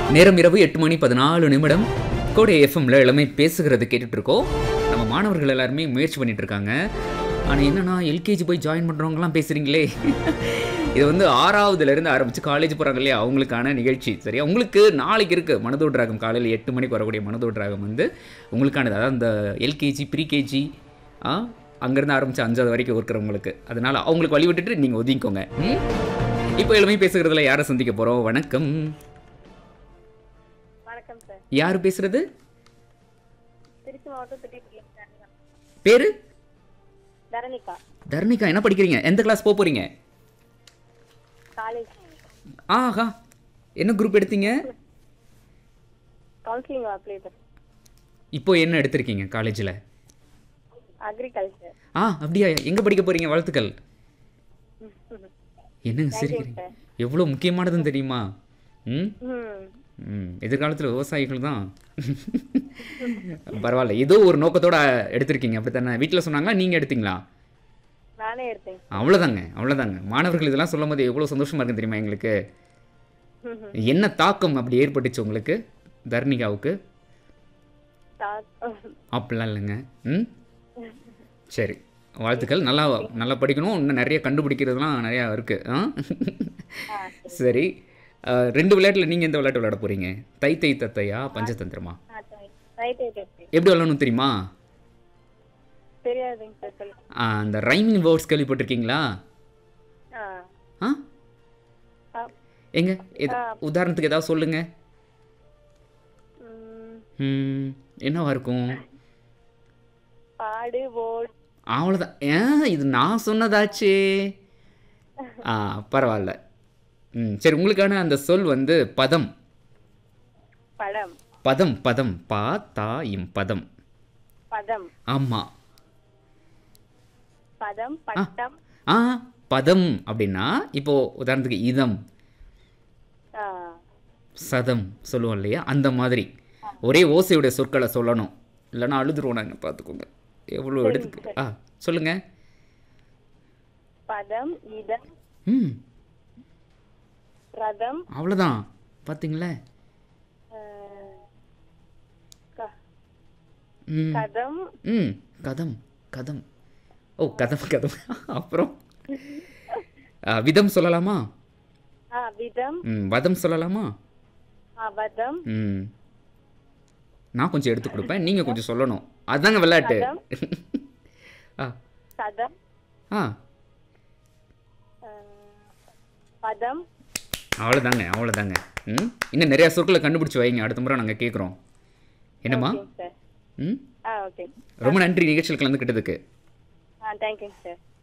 நேரம் இரவு எட்டு மணி பதினாலு நிமிடம் கோடை எஃப்எம்ல எல்லாமே பேசுகிறது கேட்டுட்டு இருக்கோம் நம்ம மாணவர்கள் எல்லாருமே முயற்சி பண்ணிட்டு இருக்காங்க ஆனால் என்னன்னா எல்கேஜி போய் ஜாயின் பண்ணுறவங்கலாம் பேசுகிறீங்களே இது வந்து ஆறாவதுல இருந்து ஆரம்பிச்சு காலேஜ் போகிறாங்க இல்லையா அவங்களுக்கான நிகழ்ச்சி சரியா உங்களுக்கு நாளைக்கு இருக்குது மனதோடு ராகம் காலையில் எட்டு மணிக்கு வரக்கூடிய மனதோடு ராகம் வந்து உங்களுக்கானது அதாவது இந்த எல்கேஜி ப்ரீகேஜி ஆ அங்கேருந்து ஆரம்பிச்சு அஞ்சாவது வரைக்கும் இருக்கிறவங்களுக்கு அதனால் அவங்களுக்கு வழி விட்டுட்டு நீங்கள் ஒதுங்கிக்கோங்க ம்? இப்போ எல்லாமே பேசுகிறதுல யாரை சந்திக்க போகிறோம் வணக்கம் வணக்கம் சார் யார் பேசுறது திருச்சி மாவட்டம் திட்டிப்பள்ளி தரணிகா பேரு தரணிகா தர்ணிகா என்ன படிக்கிறீங்க எந்த கிளாஸ் போக போறீங்க காலேஜ் ஆஹா என்ன குரூப் எடுத்தீங்க கவுன்சிலிங் அப்ளை பண்ணேன் இப்போ என்ன எடுத்திருக்கீங்க காலேஜில் அக்ரிகல்ச்சர் ஆ அப்படியா எங்கே படிக்க போறீங்க வாழ்த்துக்கள் என்னங்க சிரிக்கிறீங்க எவ்வளோ முக்கியமானதுன்னு தெரியுமா ம் ம் ம் எதிர்காலத்தில் விவசாயிகள் தான் பரவாயில்ல ஏதோ ஒரு நோக்கத்தோட எடுத்திருக்கீங்க அப்படி தானே வீட்டில் சொன்னாங்களா நீங்கள் எடுத்தீங்களா நானே எடுத்தேன் அவ்வளோதாங்க அவ்வளோதாங்க மாணவர்கள் இதெல்லாம் சொல்லும் போது எவ்வளோ சந்தோஷமா இருக்கு தெரியுமா எங்களுக்கு என்ன தாக்கம் அப்படி ஏற்பட்டுச்சு உங்களுக்கு தர்ணிகாவுக்கு தா- அப்படிலாம் இல்லைங்க ம் சரி வாழ்த்துக்கள் நல்லா நல்லா படிக்கணும் இன்னும் நிறைய கண்டுபிடிக்கிறதுலாம் நிறையா இருக்குது ஆ ஆ, சரி ஆ, ரெண்டு விளையாட்டில் நீங்கள் எந்த விளையாட்டு விளையாட போகிறீங்க தை தை தத்தையா பஞ்சதந்திரமா ஆ, சரி. ரைட் ரைட் எடுத்தேன் எப்படி விளையாடணும் தெரியுமா தெரியாதுங்க சார் சொல்லுங்க ஆ, அந்த ரைமிங் வேர்ட்ஸ் கேள்விப்பட்டிருக்கீங்களா ஆ ஆ ஆ, எங்க எது உதாரணத்துக்கு ஏதாவது சொல்லுங்க ம், ம், என்னவா இருக்கும் பாடு ஓடு அவ்வளோதான் ஏன் இது நான் சொன்னதாச்சே ஆ பரவாயில்ல ம் சரி உங்களுக்கான அந்த சொல் வந்து பதம் படம் பதம் பதம் பா தா இம் பதம் பதம் ஆமாம் பதம் பட்டம் ஆ பதம் அப்படின்னா இப்போ உதாரணத்துக்கு இதம் ஆ, சதம் சொல்லுவோம் இல்லையா அந்த மாதிரி ஒரே ஓசையுடைய சொற்களை சொல்லணும் இல்லைன்னா அழுதுருவோம் நாங்கள் பார்த்துக்கோங்க எவ்வளோ எடுத்துக்கு ஆ சொல்லுங்க பதம் இதம் ம் ரதம் அவ்வளோதான் பார்த்தீங்களே ஆ, க- ம் கதம் ம் கதம் கதம் ஓ கதம் கதம் அப்புறம் ஆ, விதம் சொல்லலாமா ஆ விதம் ம் வதம் சொல்லலாமா ஆ வதம் ம் நான் கொஞ்சம் எடுத்து கொடுப்பேன் நீங்கள் கொஞ்சம் சொல்லணும் அதாங்க விளையாட்டு ஆ சதம் ஆ ஆ, பதம் அவ்வளோதாங்க அவ்வளோதாங்க ம் இன்னும் நிறையா சொற்களை கண்டுபிடிச்சி வைங்க அடுத்த முறை நாங்கள் கேட்குறோம் என்னம்மா ஓகேங்க சார் ம் ஆ ஓகே ரொம்ப நன்றி நிகழ்ச்சியில் கலந்துக்கிட்டதுக்கு ஆ தேங்க்யூங்க சார்